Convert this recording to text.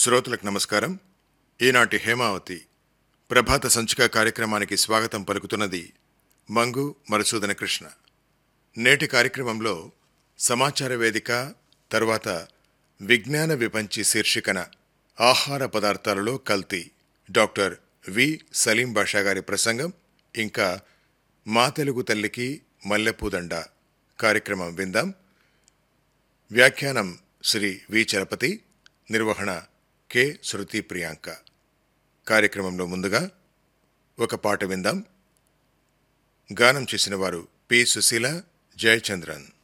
శ్రోతలకు నమస్కారం ఈనాటి హేమావతి ప్రభాత సంచిక కార్యక్రమానికి స్వాగతం పలుకుతున్నది మంగు మరుసూదన కృష్ణ నేటి కార్యక్రమంలో సమాచార వేదిక తరువాత విజ్ఞాన విపంచి శీర్షికన ఆహార పదార్థాలలో కల్తీ డాక్టర్ వి సలీం బాషా గారి ప్రసంగం ఇంకా మా తెలుగు తల్లికి మల్లెపూదండ కార్యక్రమం విందాం వ్యాఖ్యానం శ్రీ వి చలపతి నిర్వహణ కె శృతి ప్రియాంక కార్యక్రమంలో ముందుగా ఒక పాట విందాం గానం చేసిన వారు పి సుశీల జయచంద్రన్